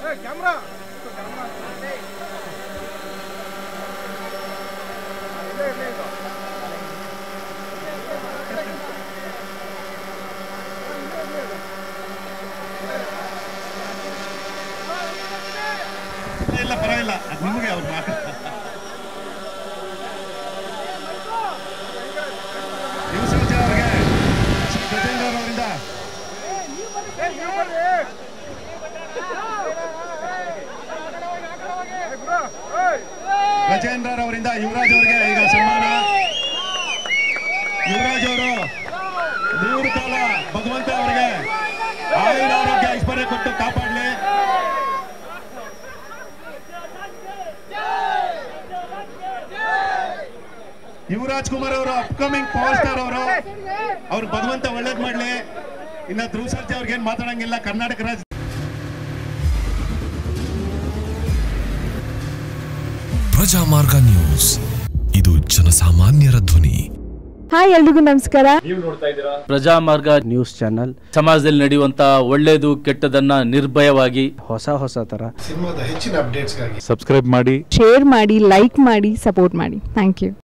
ಇಲ್ಲ ಪರವಾಗಿಲ್ಲ ಅದು ನಿಮಗೆ ಅವ್ರು ಮಾತು ಯುವಸರ್ಜ ಅವರಿಗೆ ಗಜೇಂದ್ರ ಅವರಿಂದ ಗಜೇಂದ್ರ ಅವರಿಂದ ಯುವರಾಜ್ ಅವರಿಗೆ ಈಗ ಸನ್ಮಾನ ಯುವರಾಜ್ ಅವರು ನೂರು ಕಾಲ ಭಗವಂತ ಅವರಿಗೆ ಆಯುರ ಆರೋಗ್ಯ ಐಶ್ವರ್ಯ ಕೊಟ್ಟು ಕಾಪಾಡಲಿ ಯುವರಾಜ್ ಕುಮಾರ್ ಅವರು ಅಪ್ಕಮಿಂಗ್ ಪವರ್ ಸ್ಟಾರ್ ಅವರು ಅವ್ರು ಭಗವಂತ ಒಳ್ಳೇದ್ ಮಾಡ್ಲಿ ಇನ್ನ ಧ್ರುವ ಸರ್ಜಾ ಅವ್ರಿಗೆ ಏನ್ ಮಾತಾಡಂಗಿಲ್ಲ ಕರ್ನಾಟಕ ರಾಜ್ಯ ಪ್ರಜಾಮಾರ್ಗ ನ್ಯೂಸ್ ಇದು ಜನಸಾಮಾನ್ಯರ ಧ್ವನಿ ಹಾಯ್ ಎಲ್ರಿಗೂ ನಮಸ್ಕಾರ ಪ್ರಜಾಮಾರ್ಗ ನ್ಯೂಸ್ ಚಾನಲ್ ಸಮಾಜದಲ್ಲಿ ನಡೆಯುವಂತ ಒಳ್ಳೇದು ಕೆಟ್ಟದನ್ನ ನಿರ್ಭಯವಾಗಿ ಹೊಸ ಹೊಸ ತರ ಸಿನಿಮಾದ ಹೆಚ್ಚಿನ ಅಪ್ಡೇಟ್ಸ್ಗಾಗಿ ಸಬ್ಸ್ಕ್ರೈಬ್ ಮಾಡಿ ಶೇರ್ ಮಾಡಿ ಲೈಕ್ ಮಾಡಿ ಸಪೋರ್ಟ್ ಮಾಡಿ ಥ್ಯಾಂಕ್ ಯು